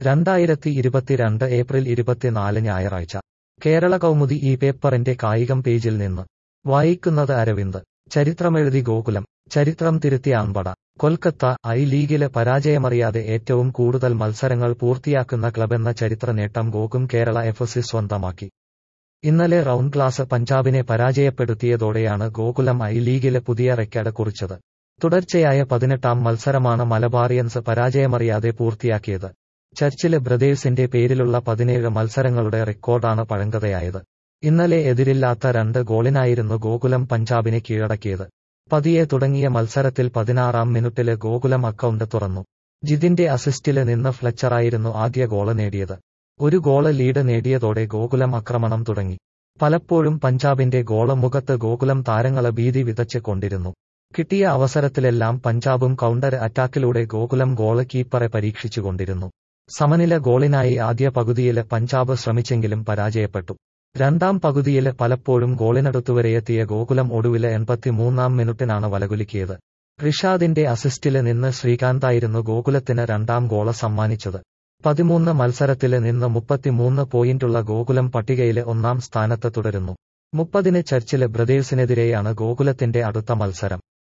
രണ്ടായിരത്തി ഇരുപത്തിരണ്ട് ഏപ്രിൽ ഇരുപത്തിനാല് ഞായറാഴ്ച കേരള കൗമുദി ഈ പേപ്പറിന്റെ കായികം പേജിൽ നിന്ന് വായിക്കുന്നത് അരവിന്ദ് ചരിത്രമെഴുതി ഗോകുലം ചരിത്രം തിരുത്തിയ അമ്പട കൊൽക്കത്ത ഐ ലീഗിലെ പരാജയമറിയാതെ ഏറ്റവും കൂടുതൽ മത്സരങ്ങൾ പൂർത്തിയാക്കുന്ന ക്ലബെന്ന ചരിത്ര നേട്ടം ഗോകും കേരള എഫ് സി സ്വന്തമാക്കി ഇന്നലെ റൗണ്ട് ക്ലാസ് പഞ്ചാബിനെ പരാജയപ്പെടുത്തിയതോടെയാണ് ഗോകുലം ഐ ലീഗിലെ പുതിയ റെക്കോർഡ് കുറിച്ചത് തുടർച്ചയായ പതിനെട്ടാം മത്സരമാണ് മലബാറിയൻസ് പരാജയമറിയാതെ പൂർത്തിയാക്കിയത് ചർച്ചിലെ ബ്രദേഴ്സിന്റെ പേരിലുള്ള പതിനേഴ് മത്സരങ്ങളുടെ റെക്കോർഡാണ് പഴങ്കഥയായത് ഇന്നലെ എതിരില്ലാത്ത രണ്ട് ഗോളിനായിരുന്നു ഗോകുലം പഞ്ചാബിനെ കീഴടക്കിയത് പതിയെ തുടങ്ങിയ മത്സരത്തിൽ പതിനാറാം മിനിറ്റില് ഗോകുലം അക്കൗണ്ട് തുറന്നു ജിതിന്റെ അസിസ്റ്റില് നിന്ന് ഫ്ലെച്ചറായിരുന്നു ആദ്യ ഗോള് നേടിയത് ഒരു ഗോള് ലീഡ് നേടിയതോടെ ഗോകുലം ആക്രമണം തുടങ്ങി പലപ്പോഴും പഞ്ചാബിന്റെ ഗോള് മുഖത്ത് ഗോകുലം താരങ്ങളെ ഭീതി വിതച്ച് കൊണ്ടിരുന്നു കിട്ടിയ അവസരത്തിലെല്ലാം പഞ്ചാബും കൗണ്ടർ അറ്റാക്കിലൂടെ ഗോകുലം ഗോള് കീപ്പറെ പരീക്ഷിച്ചുകൊണ്ടിരുന്നു സമനില ഗോളിനായി ആദ്യ പകുതിയില് പഞ്ചാബ് ശ്രമിച്ചെങ്കിലും പരാജയപ്പെട്ടു രണ്ടാം പകുതിയില് പലപ്പോഴും ഗോളിനടുത്തുവരെയെത്തിയ ഗോകുലം ഒടുവില് എൺപത്തിമൂന്നാം മിനിറ്റിനാണ് വലകുലുക്കിയത് റിഷാദിന്റെ അസിസ്റ്റില് നിന്ന് ശ്രീകാന്തായിരുന്നു ഗോകുലത്തിന് രണ്ടാം ഗോള് സമ്മാനിച്ചത് പതിമൂന്ന് മത്സരത്തില് നിന്ന് മുപ്പത്തിമൂന്ന് പോയിന്റുള്ള ഗോകുലം പട്ടികയില് ഒന്നാം സ്ഥാനത്ത് തുടരുന്നു മുപ്പതിന് ചർച്ചില് ബ്രദേഴ്സിനെതിരെയാണ് ഗോകുലത്തിന്റെ അടുത്ത മത്സരം